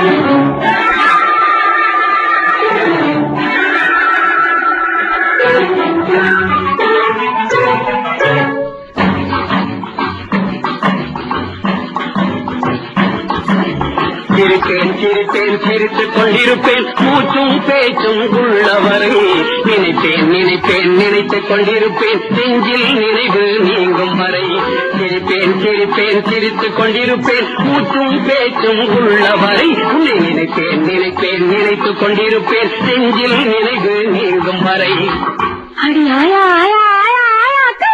சிரிப்பேன் சிரிப்பேன் சிரித்துக் கொண்டிருப்பேன் மூச்சும் பேச்சும் உள்ளவரை நினைப்பேன் நினைப்பேன் நினைத்துக் கொண்டிருப்பேன் நெஞ்சில் நினைவு நீங்கும் வரை சிரிப்பேன் சிரிப்பேன் சிரித்துக் கொண்டிருப்பேன் மூச்சும் பேச்சும் உள்ளவரை உன்னை நினைப்பேன் நினைப்பேன் நினைத்துக் கொண்டிருப்பேன் நெஞ்சில் நினைவு நீங்கும் வரை அடி ஆயா ஆயா ஆயா ஆயா கை.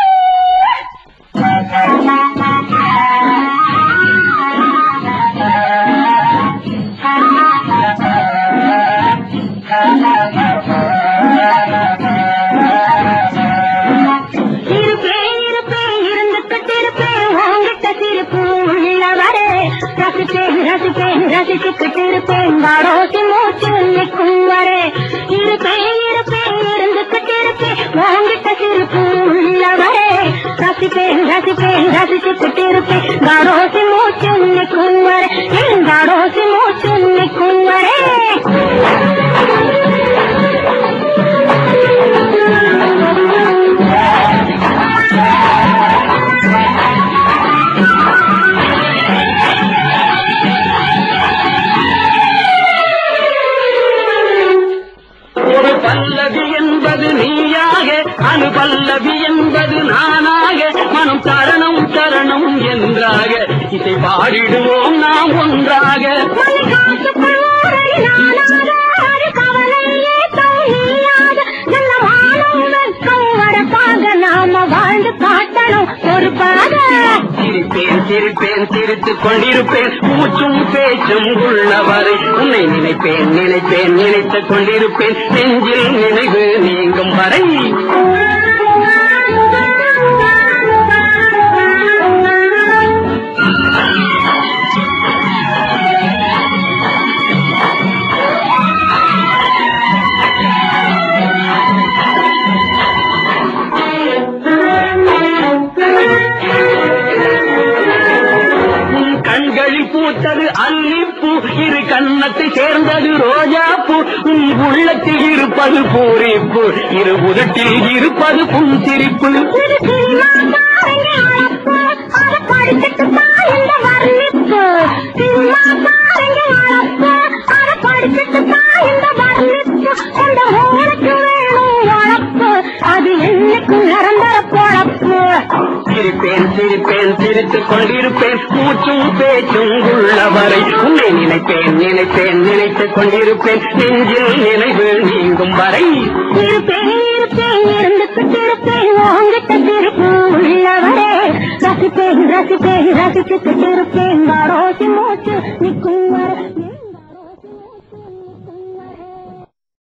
இருப்பேன் இருப்பேன் இருந்துகிட்டு இருப்பேன் உன்கிட்ட சிரிப்பு உள்ளவரே ரசிப்பேன் ரசிப்பேன் ரசிச்சுக்கிட்டு இருப்பேன் வாடோசி மூச்சு நிற்கும் வரே இருப்பேன் இருப்பேன் இருந்துகிட்டு இருப்பேன் உன்கிட்ட சிரிப்பு உள்ளவரே ரசிப்பேன் ரசிப்பேன் ரசிச்சுக்கிட்டு இருப்பேன் வாடோசி மூச்சு நிற்கும் வரே என் வாடோசி மூச்சு நிற்கும் வரே ஒரு பல்லவி என்பது நீயாக அனு பல்லவி என்பது நானாக மனம் தரணம் தரணம் என்றாக இசை பாடிடுவோம் நாம் ஒன்றாக வாழ்ந்து காட்டணும் பொறுப்பாக சிரிப்பேன் சிரிப்பேன் சிரித்துக் கொண்டிருப்பேன் மூச்சும் பேச்சும் உள்ளவரை உன்னை நினைப்பேன் நினைப்பேன் நினைத்துக் கொண்டிருப்பேன் நெஞ்சில் நினைவு நீங்கும் வரை உன் கண்களில் பூத்தது அல்லிப்பூ இரு கன்னத்தை சேர்ந்தது ரோஜாப்பூ உன் உள்ளத்தில் இருப்பது பூரிப்பு இரு உதட்டில் இருப்பது புன்சிரிப்பு அது என்னைக்கு நிரந்தர பொழப்பு சிரிப்பேன் சிரிப்பேன் சிரித்துக் கொண்டிருப்பேன் மூச்சும் பேச்சும் உள்ளவரை உன்னை நினைப்பேன் நினைப்பேன் நினைத்துக் கொண்டிருப்பேன் நெஞ்சில் நினைவு நீங்கும் வரை இருப்பேன் இருப்பேன் இருந்துகிட்டு இருப்பேன் உங்ககிட்ட திருப்பு உள்ளவரே ரசிப்பேன் ரசிப்பேன் ரசிச்சுக்கிட்டு இருப்பேன் வாரோசி மூச்சு நீ